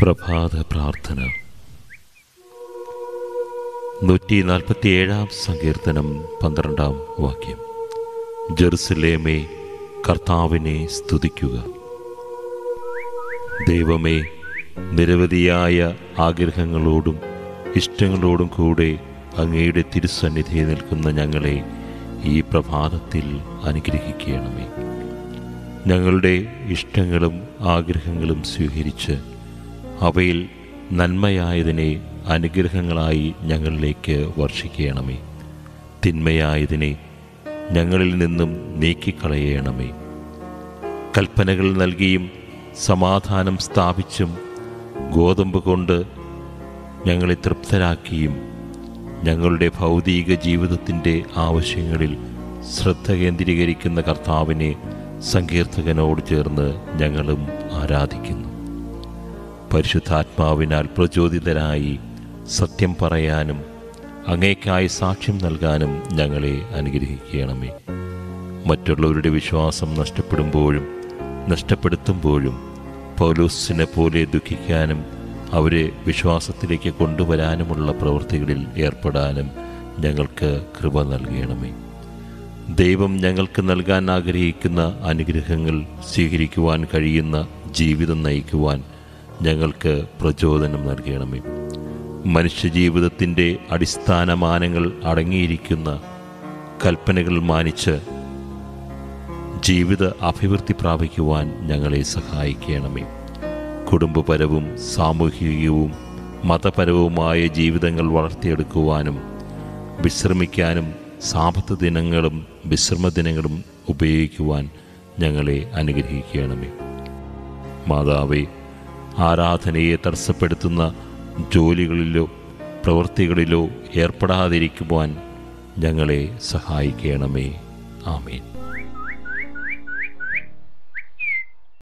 പ്രഭാത പ്രാർത്ഥന നൂറ്റി നാൽപ്പത്തിയേഴാം സങ്കീർത്തനം പന്ത്രണ്ടാം വാക്യം ജെറുസലേമേ കർത്താവിനെ സ്തുതിക്കുക ദൈവമേ നിരവധിയായ ആഗ്രഹങ്ങളോടും ഇഷ്ടങ്ങളോടും കൂടെ അങ്ങയുടെ തിരുസന്നിധിയിൽ നിൽക്കുന്ന ഞങ്ങളെ ഈ പ്രഭാതത്തിൽ അനുഗ്രഹിക്കണമേ ഞങ്ങളുടെ ഇഷ്ടങ്ങളും ആഗ്രഹങ്ങളും സ്വീകരിച്ച് അവയിൽ നന്മയായതിനെ അനുഗ്രഹങ്ങളായി ഞങ്ങളിലേക്ക് വർഷിക്കണമേ തിന്മയായതിനെ ഞങ്ങളിൽ നിന്നും നീക്കിക്കളയണമേ കൽപ്പനകൾ നൽകിയും സമാധാനം സ്ഥാപിച്ചും ഗോതമ്പ് കൊണ്ട് ഞങ്ങളെ തൃപ്തരാക്കിയും ഞങ്ങളുടെ ഭൗതിക ജീവിതത്തിൻ്റെ ആവശ്യങ്ങളിൽ ശ്രദ്ധ കേന്ദ്രീകരിക്കുന്ന കർത്താവിനെ സങ്കീർത്തകനോട് ചേർന്ന് ഞങ്ങളും ആരാധിക്കുന്നു പരിശുദ്ധാത്മാവിനാൽ പ്രചോദിതരായി സത്യം പറയാനും അങ്ങേക്കായി സാക്ഷ്യം നൽകാനും ഞങ്ങളെ അനുഗ്രഹിക്കണമേ മറ്റുള്ളവരുടെ വിശ്വാസം നഷ്ടപ്പെടുമ്പോഴും നഷ്ടപ്പെടുത്തുമ്പോഴും പൗലോസിനെ പോലെ ദുഃഖിക്കാനും അവരെ വിശ്വാസത്തിലേക്ക് കൊണ്ടുവരാനുമുള്ള പ്രവൃത്തികളിൽ ഏർപ്പെടാനും ഞങ്ങൾക്ക് കൃപ നൽകണമേ ദൈവം ഞങ്ങൾക്ക് നൽകാൻ ആഗ്രഹിക്കുന്ന അനുഗ്രഹങ്ങൾ സ്വീകരിക്കുവാൻ കഴിയുന്ന ജീവിതം നയിക്കുവാൻ ഞങ്ങൾക്ക് പ്രചോദനം നൽകണമേ മനുഷ്യജീവിതത്തിൻ്റെ അടിസ്ഥാനമാനങ്ങൾ അടങ്ങിയിരിക്കുന്ന കൽപ്പനകൾ മാനിച്ച് ജീവിത അഭിവൃദ്ധി പ്രാപിക്കുവാൻ ഞങ്ങളെ സഹായിക്കണമേ കുടുംബപരവും സാമൂഹികവും മതപരവുമായ ജീവിതങ്ങൾ വളർത്തിയെടുക്കുവാനും വിശ്രമിക്കാനും സാപത്ത് ദിനങ്ങളും വിശ്രമദിനങ്ങളും ഉപയോഗിക്കുവാൻ ഞങ്ങളെ അനുഗ്രഹിക്കണമേ മാതാവേ ആരാധനയെ തടസ്സപ്പെടുത്തുന്ന ജോലികളിലോ പ്രവൃത്തികളിലോ ഏർപ്പെടാതിരിക്കുവാൻ ഞങ്ങളെ സഹായിക്കണമേ ആമീൻ